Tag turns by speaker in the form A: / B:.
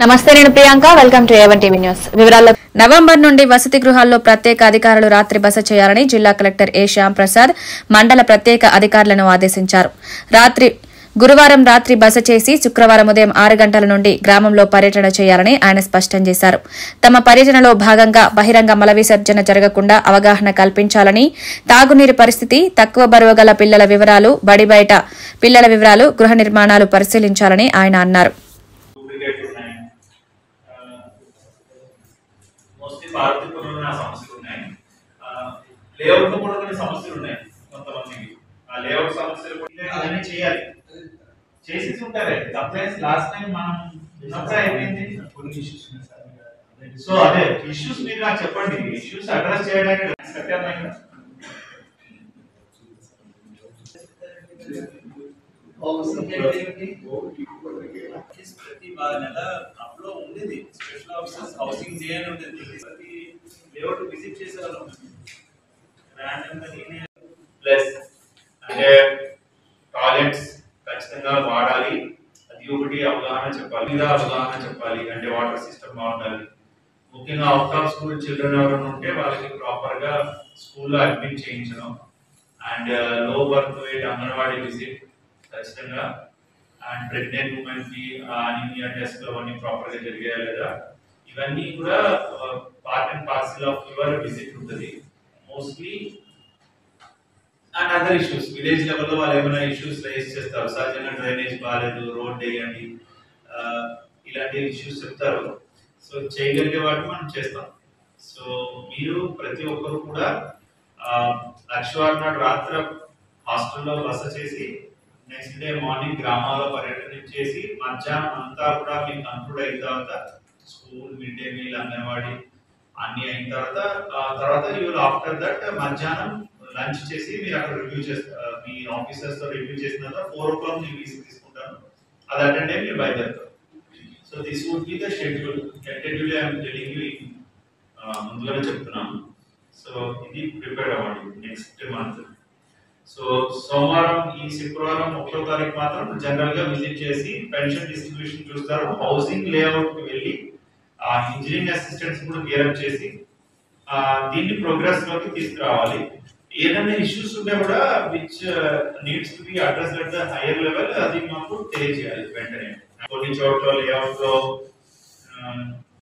A: నమస్తే నేను Priyanka welcome to A one TV news వివరాల్లో నవంబర్ నుండి వసతి గృహాల్లో ప్రత్యేక అధికారులు రాత్రి బస చేయాలని జిల్లా కలెక్టర్ ఏ శ్యామ్ ప్రసాద్ మండల ప్రత్యేక అధికారులను ఆదేశించారు రాత్రి గురువారం రాత్రి బస చేసి శుక్రవారం ఉదయం ఆరు గంటల నుండి గ్రామంలో పర్యటన చేయాలని ఆయన స్పష్టం చేశారు తమ పర్యటనలో భాగంగా బహిరంగ మల విసర్జన జరగకుండా అవగాహన కల్పించాలని తాగునీరు పరిస్థితి తక్కువ బరువు గల పిల్లల వివరాలు బడి బయట పిల్లల వివరాలు గృహ నిర్మాణాలు పరిశీలించాలని ఆయన అన్నారు
B: డూప్లికేట్స్ ఉన్నాయి మోస్ట్లీ పార్వతీపురంలో ఆ సమస్యలు ఉన్నాయి లేఅవుట్ లో కూడా కొన్ని సమస్యలు ఉన్నాయి కొంతమందికి ఆ లేఅవుట్ సమస్యలు కూడా అవన్నీ చేయాలి చేసేసి ఉంటారే కంప్లైంట్స్ లాస్ట్ టైం మనం ఉన్నప్పుడే అయిపోయింది
C: కొన్ని ఇష్యూస్ ఉన్నాయి సార్ మీరు అదే
B: సో అదే ఇష్యూస్ మీరు నాకు చెప్పండి ఇష్యూస్ అడ్రస్ చేయడానికి కట్టాను కదా
D: ప్రతి బాగా నెల అప్లో ఉండేది స్పెషల్ ఆఫీసర్స్ హౌసింగ్ డే అని ఉండేది ప్రతి లేఅవుట్ విజిట్ చేసేవాళ్ళం ర్యాండమ్ గా నేనే
B: ప్లస్ అంటే టాయిలెట్స్ ఖచ్చితంగా వాడాలి అది ఒకటి అవగాహన చెప్పాలి మీద అవగాహన చెప్పాలి అంటే వాటర్ సిస్టమ్ బాగుండాలి ముఖ్యంగా అవుట్ ఆఫ్ స్కూల్ చిల్డ్రన్ ఎవరైనా ఉంటే వాళ్ళకి ప్రాపర్ గా స్కూల్లో అడ్మిట్ చేయించడం and low birth weight anganwadi visit ఖచ్చితంగా అండ్ ప్రెగ్నెంట్ ఉమెన్ కి అనిమియా టెస్ట్ అవన్నీ ప్రాపర్ గా జరిగాయా లేదా ఇవన్నీ కూడా part and parcel of your visit ఉంటుంది mostly and other issues village లెవెల్లో వాళ్ళు ఏమైనా ఇష్యూస్ రైజ్ చేస్తారు సహజంగా డ్రైనేజ్ బాగాలేదు రోడ్ వేయండి ఆ, ఇలాంటి ఇష్యూస్ చెప్తారు సో చేయగలిగే వాటిని మనం చేస్తాం సో మీరు ప్రతి ఒక్కరు కూడా లక్షవారం నాడు రాత్రి హాస్టల్లో బస చేసి నెక్స్ట్ డే మార్నింగ్ గ్రామాల్లో పర్యటన చేసి మధ్యాహ్నం అంతా కూడా మీకు కంక్లూడ్ అయిన తర్వాత school midday meal anganwadi అన్ని అయిన తర్వాత ఆ తర్వాత యూ ఆఫ్టర్ దట్ మధ్యాహ్నం లంచ్ చేసి మీరు అక్కడ రివ్యూ చేస్తారు మీ ఆఫీసర్స్ తో రివ్యూ చేసిన తర్వాత ఫోర్ ఓ క్లాక్ నేను వీసీ తీసుకుంటాను అది అటెండ్ అయ్యి మీరు బయలుదేరుతారు so this would be the schedule tentatively I'm telling you ముందుగానే చెప్తున్నాను సో ఇది ప్రిపేర్ అవ్వండి నెక్స్ట్ మంత్ సో సోమవారం ఈ శుక్రవారం ఒకటో తారీఖు మాత్రం జనరల్ గా విజిట్ చేసి పెన్షన్ డిస్ట్రిబ్యూషన్ చూస్తారు హౌసింగ్ లేఅవుట్ కి వెళ్ళి ఆ ఇంజనీరింగ్ అసిస్టెంట్స్ కూడా గేరప్ చేసి ఆ, దీన్ని ప్రోగ్రెస్ లోకి తీసుకురావాలి ఏదైనా ఇష్యూస్ ఉంటే కూడా which needs to be address at the higher level అది మాకు తెలియజేయాలి వెంటనే కొన్ని చోట్ల లేఅవుట్ లో